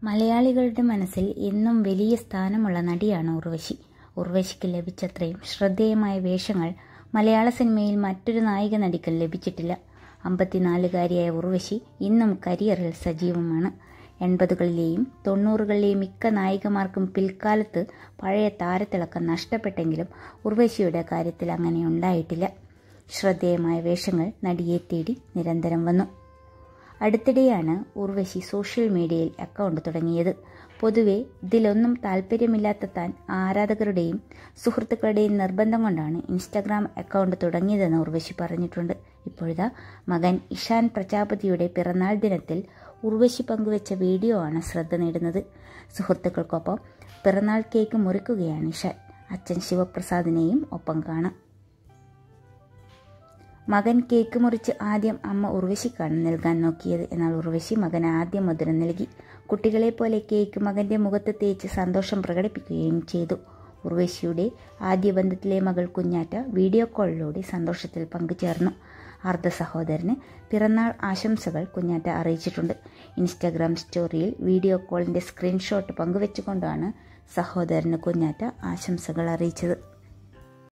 മലയാളികളുടെ മനസ്സിൽ എന്നും വലിയ സ്ഥാനമുള്ള നടിയാണ് ഉർവശി ഉർവശിക്ക് ലഭിച്ചത്രയും ശ്രദ്ധേയമായ വേഷങ്ങൾ മലയാള സിനിമയിൽ മറ്റൊരു നായിക നടിക്ക് ലഭിച്ചിട്ടില്ല അമ്പത്തിനാലുകാരിയായ ഉർവശി ഇന്നും കരിയറിൽ സജീവമാണ് എൺപതുകളിലെയും തൊണ്ണൂറുകളിലെയും മിക്ക നായികമാർക്കും പിൽക്കാലത്ത് പഴയ താരത്തിളക്കം നഷ്ടപ്പെട്ടെങ്കിലും ഉർവശിയുടെ കാര്യത്തിൽ അങ്ങനെ ഉണ്ടായിട്ടില്ല ശ്രദ്ധേയമായ വേഷങ്ങൾ നടിയെ തേടി നിരന്തരം വന്നു അടുത്തിടെയാണ് ഉർവശി സോഷ്യൽ മീഡിയയിൽ അക്കൗണ്ട് തുടങ്ങിയത് പൊതുവെ ഇതിലൊന്നും താല്പര്യമില്ലാത്ത താൻ ആരാധകരുടെയും സുഹൃത്തുക്കളുടെയും നിർബന്ധം കൊണ്ടാണ് ഇൻസ്റ്റഗ്രാം അക്കൗണ്ട് തുടങ്ങിയതെന്ന് ഉർവശി പറഞ്ഞിട്ടുണ്ട് ഇപ്പോഴിതാ മകൻ ഇഷാൻ പ്രജാപതിയുടെ പിറന്നാൾ ദിനത്തിൽ ഉർവശി പങ്കുവച്ച വീഡിയോ ആണ് ശ്രദ്ധ നേടുന്നത് സുഹൃത്തുക്കൾക്കൊപ്പം പിറന്നാൾ കേക്ക് മുറിക്കുകയാണ് ഇഷാൻ അച്ഛൻ ശിവപ്രസാദിനെയും ഒപ്പം കാണാം മകൻ കേക്ക് മുറിച്ച് ആദ്യം അമ്മ ഉർവശിക്കാണ് നൽകാൻ നോക്കിയത് എന്നാൽ ഉർവശി മകന് ആദ്യം മധുരം നൽകി കുട്ടികളെ പോലെ കേക്ക് മകന്റെ മുഖത്ത് തേച്ച് സന്തോഷം പ്രകടിപ്പിക്കുകയും ചെയ്തു ഉർവശിയുടെ ആദ്യ ബന്ധത്തിലെ മകൾ കുഞ്ഞാറ്റ വീഡിയോ കോളിലൂടെ സന്തോഷത്തിൽ പങ്കുചേർന്നു അർദ്ധ സഹോദരന് പിറന്നാൾ ആശംസകൾ കുഞ്ഞാറ്റ അറിയിച്ചിട്ടുണ്ട് ഇൻസ്റ്റാഗ്രാം സ്റ്റോറിയിൽ വീഡിയോ കോളിന്റെ സ്ക്രീൻഷോട്ട് പങ്കുവെച്ചുകൊണ്ടാണ് സഹോദരന് കുഞ്ഞാറ്റ ആശംസകൾ അറിയിച്ചത്